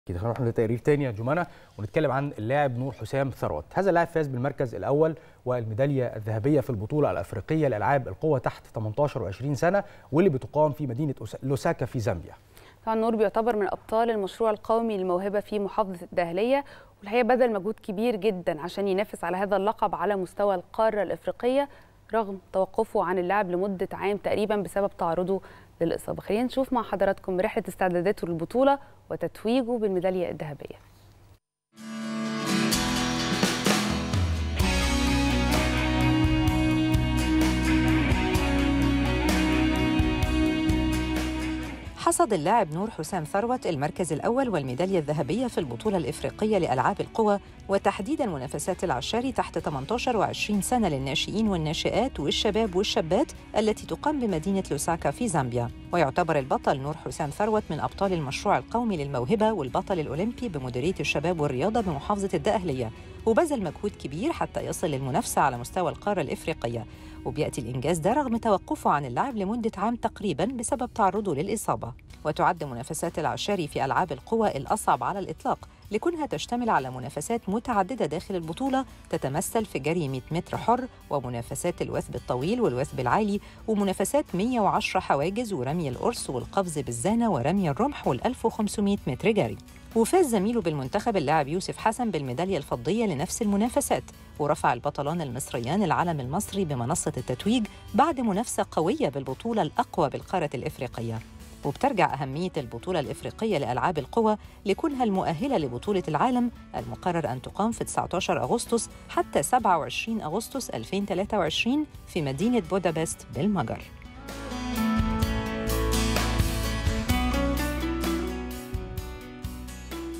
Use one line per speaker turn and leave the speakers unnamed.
كده خلينا نروح لتقرير تاني يا جمانة ونتكلم عن اللاعب نور حسام ثروت هذا اللاعب فاز بالمركز الأول والميدالية الذهبية في البطولة الأفريقية لألعاب القوة تحت 18 و20 سنة واللي بتقام في مدينة لوساكا في زامبيا
طبعا نور بيعتبر من ابطال المشروع القومي للموهبه في محافظه الدهليه والحقيقه بذل مجهود كبير جدا عشان ينافس على هذا اللقب على مستوى القاره الافريقيه رغم توقفه عن اللعب لمده عام تقريبا بسبب تعرضه للاصابه خلينا نشوف مع حضراتكم رحله استعداداته للبطوله وتتويجه بالميداليه الذهبيه
حصد اللاعب نور حسام ثروت المركز الأول والميدالية الذهبية في البطولة الإفريقية لألعاب القوى وتحديدا منافسات العشاري تحت 18 و20 سنة للناشئين والناشئات والشباب والشابات التي تقام بمدينة لوساكا في زامبيا ويعتبر البطل نور حسام ثروت من أبطال المشروع القومي للموهبة والبطل الأولمبي بمديرية الشباب والرياضة بمحافظة الدقهلية وبذل مجهود كبير حتى يصل للمنافسة على مستوى القارة الإفريقية وبيأتي الإنجاز ده رغم توقفه عن اللعب لمدة عام تقريبا بسبب تعرضه للإصابة وتعد منافسات العشاري في ألعاب القوى الأصعب على الإطلاق لكونها تشتمل على منافسات متعددة داخل البطولة تتمثل في جري 100 متر حر ومنافسات الوثب الطويل والوثب العالي ومنافسات 110 حواجز ورمي القرص والقفز بالزانة ورمي الرمح وال1500 متر جري وفاز زميله بالمنتخب اللاعب يوسف حسن بالميدالية الفضية لنفس المنافسات ورفع البطلان المصريان العلم المصري بمنصة التتويج بعد منافسة قوية بالبطولة الأقوى بالقارة الإفريقية وبترجع أهمية البطولة الإفريقية لألعاب القوى لكونها المؤهلة لبطولة العالم المقرر أن تقام في 19 أغسطس حتى 27 أغسطس 2023 في مدينة بودابست بالمجر